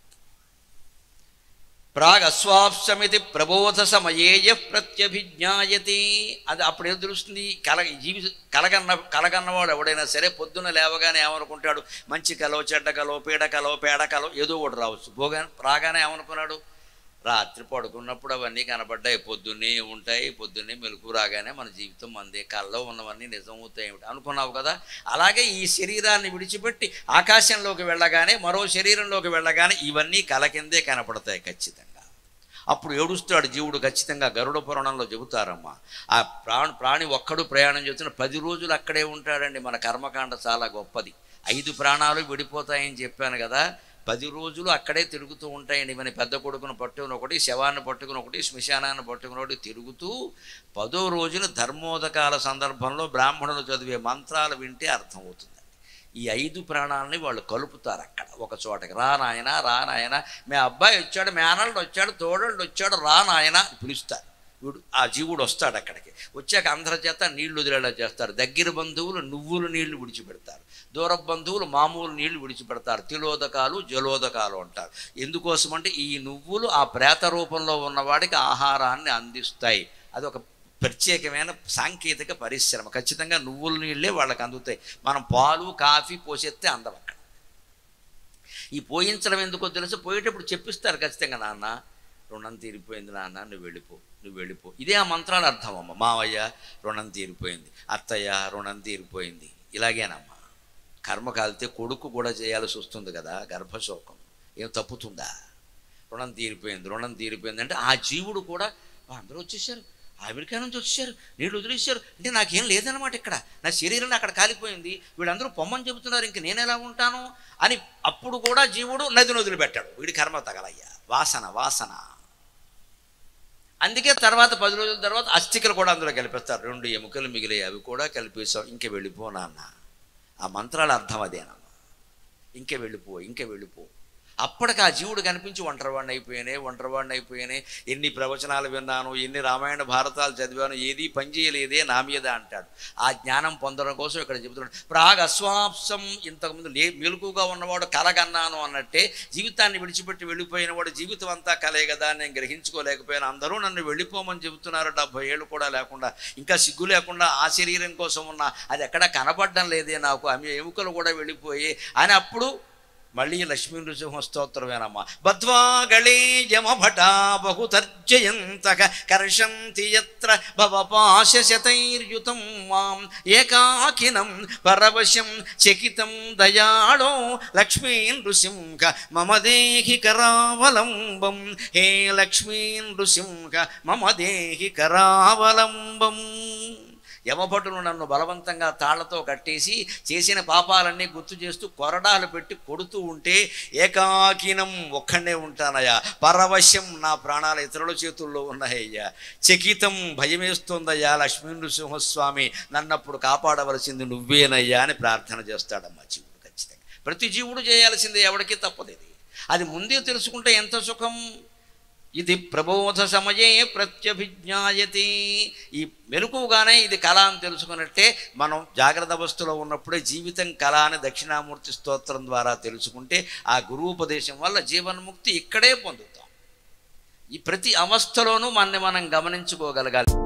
ప్రాగస్వాప్సమితి ప్రబోధ సమయేయ ప్రత్యభిజ్ఞాయతి అది అప్పుడు ఏం తెలుస్తుంది కల జీవి కలగన్న కలగన్నవాడు ఎవడైనా సరే పొద్దున్న లేవగానే ఏమనుకుంటాడు మంచి కలో చెడ్డ కలో పీడ కలో పేడ కలో ఏదో ఒకటి రావచ్చు భోగా రాగానే ఏమనుకున్నాడు రాత్రి పడుకున్నప్పుడు అవన్నీ కనబడ్డాయి పొద్దున్నే ఉంటాయి పొద్దున్నే మెలకు రాగానే మన జీవితం మందే కల్లో ఉన్నవన్నీ నిజమవుతాయి ఏమిటి అనుకున్నావు కదా అలాగే ఈ శరీరాన్ని విడిచిపెట్టి ఆకాశంలోకి వెళ్ళగానే మరో శరీరంలోకి వెళ్ళగానే ఇవన్నీ కల కిందే కనపడతాయి ఖచ్చితంగా అప్పుడు ఏడుస్తాడు జీవుడు ఖచ్చితంగా గరుడ పురాణంలో చెబుతారమ్మా ఆ ప్రాణి ప్రాణి ఒక్కడు ప్రయాణం చేస్తున్న పది రోజులు అక్కడే ఉంటాడండి మన కర్మకాండ చాలా గొప్పది ఐదు ప్రాణాలు విడిపోతాయని చెప్పాను కదా పది రోజులు అక్కడే తిరుగుతూ ఉంటాయండి మన పెద్ద కొడుకును పట్టుకుని ఒకటి శవాన్ని పట్టుకుని ఒకటి శ్మశానాన్ని పట్టుకుని ఒకటి తిరుగుతూ పదో రోజున ధర్మోదకాల సందర్భంలో బ్రాహ్మణులు చదివే మంత్రాలు వింటే అర్థమవుతుంది ఈ ఐదు ప్రాణాలని వాళ్ళు కలుపుతారు అక్కడ ఒక చోటకి రా నాయన రా నాయన మీ అబ్బాయి వచ్చాడు మేనల్డ్ వచ్చాడు తోడళ్ళు వచ్చాడు రా నాయన అని పిలుస్తారు వీడు ఆ జీవుడు వస్తాడు అక్కడికి వచ్చాక అందరి చేత నీళ్లు వదిలేలా చేస్తారు దగ్గర బంధువులు నువ్వులు నీళ్లు విడిచిపెడతారు దూర బంధువులు మామూలు నీళ్లు విడిచిపెడతారు తిలోదకాలు జలోదకాలు అంటారు ఎందుకోసమంటే ఈ నువ్వులు ఆ ప్రేత రూపంలో ఉన్నవాడికి ఆహారాన్ని అందిస్తాయి అది ఒక ప్రత్యేకమైన సాంకేతిక పరిశ్రమ ఖచ్చితంగా నువ్వుల నీళ్ళే వాళ్ళకి అందుతాయి మనం పాలు కాఫీ పోసేస్తే అందం అక్కడ ఈ పోయించడం ఎందుకో తెలుసు పోయేటప్పుడు చెప్పిస్తారు ఖచ్చితంగా నాన్న రుణం తీరిపోయింది నాన్న నువ్వు వెళ్ళిపో నువ్వు వెళ్ళిపో ఇదే ఆ మంత్రాల అర్థం అమ్మ మావయ్య రుణం తీరిపోయింది అత్తయ్య రుణం తీరిపోయింది ఇలాగేనమ్మా కర్మ కాలితే కొడుకు కూడా చేయాల్సి వస్తుంది కదా గర్భశోకం ఏం తప్పుతుందా రుణం తీరిపోయింది రుణం తీరిపోయింది అంటే ఆ జీవుడు కూడా "వా, అందరూ వచ్చేసారు అమెరికా నుంచి వచ్చేసారు నీళ్ళు వదిలేశారు అంటే నాకేం లేదనమాట ఇక్కడ నా శరీరం అక్కడ కాలిపోయింది వీళ్ళందరూ పొమ్మని చెబుతున్నారు ఇంక నేను ఎలా ఉంటాను అని అప్పుడు కూడా జీవుడు నదిని వదిలిపెట్టాడు వీడి కర్మ తగలయ్యా వాసన వాసన అందుకే తర్వాత పది రోజుల తర్వాత అస్థికలు కూడా అందులో కలిపేస్తారు రెండు ఎముకలు మిగిలే అవి కూడా కలిపేసాం ఇంక వెళ్ళిపో నాన్న ఆ మంత్రాల అర్థం అదేనమ్మా ఇంకే వెళ్ళిపో ఇంకే వెళ్ళిపో అప్పటికి ఆ జీవుడు కనిపించి ఒంటరివాడిని అయిపోయానే ఒంటరివాడిని అయిపోయానే ఎన్ని ప్రవచనాలు విన్నాను ఎన్ని రామాయణ భారతాలు చదివాను ఏది పని చేయలేదే నా మీద అంటాడు ఆ జ్ఞానం పొందడం కోసం ఇక్కడ చెబుతున్నాడు ప్రాగ్ అస్వాప్సం ఇంతకుముందు లే మెలకుగా ఉన్నవాడు కలగన్నాను అన్నట్టే జీవితాన్ని విడిచిపెట్టి వెళ్ళిపోయిన వాడు జీవితం అంతా కలే కదా అని నేను గ్రహించుకోలేకపోయాను అందరూ నన్ను వెళ్ళిపోమని చెబుతున్నారు డెబ్బై ఏళ్ళు కూడా లేకుండా ఇంకా సిగ్గు లేకుండా ఆ శరీరం కోసం ఉన్న అది ఎక్కడ కనపడడం లేదే నాకు ఆమె ఎముకలు కూడా వెళ్ళిపోయి అని అప్పుడు మళ్ళీ లక్ష్మీ నృసింహ స్తోత్రమేనమ్మా బద్వాగళే యమభటా బహుతర్జయంతక కర్షంతి యత్ర భవపాశశతైర్యుతం మాం ఏకాకినం పరవశం చకితం దయాళో లక్ష్మీ నృసింహ మమ దేహి కరావలంబం హే లక్ష్మీ నృసింహ మమ దేహి కరావలంబం యమభటులు నన్ను బలవంతంగా తాళ్లతో కట్టేసి చేసిన పాపాలన్నీ గుర్తు చేస్తూ కొరడాలు పెట్టి కొడుతూ ఉంటే ఏకాకినం ఒక్కడే ఉంటానయ్యా పరవశ్యం నా ప్రాణాలు ఇతరుల చేతుల్లో ఉన్నాయ్యా చకితం భయమేస్తోందయ్యా లక్ష్మీ నృసింహస్వామి నన్నప్పుడు కాపాడవలసింది నువ్వేనయ్యా అని ప్రార్థన చేస్తాడమ్మా జీవుడు ఖచ్చితంగా ప్రతి జీవుడు చేయాల్సిందే ఎవడికి తప్పదు ఇది అది ముందే తెలుసుకుంటే ఎంత సుఖం ఇది ప్రబోధ సమయే ప్రత్యభిజ్ఞాయతి ఈ మెలకుగానే ఇది కళ అని తెలుసుకున్నట్టే మనం జాగ్రత్త అవస్థలో ఉన్నప్పుడే జీవితం కళ అని దక్షిణామూర్తి స్తోత్రం ద్వారా తెలుసుకుంటే ఆ గురూపదేశం వల్ల జీవన్ముక్తి ఇక్కడే పొందుతాం ఈ ప్రతి అవస్థలోనూ మనని మనం గమనించుకోగలగాలి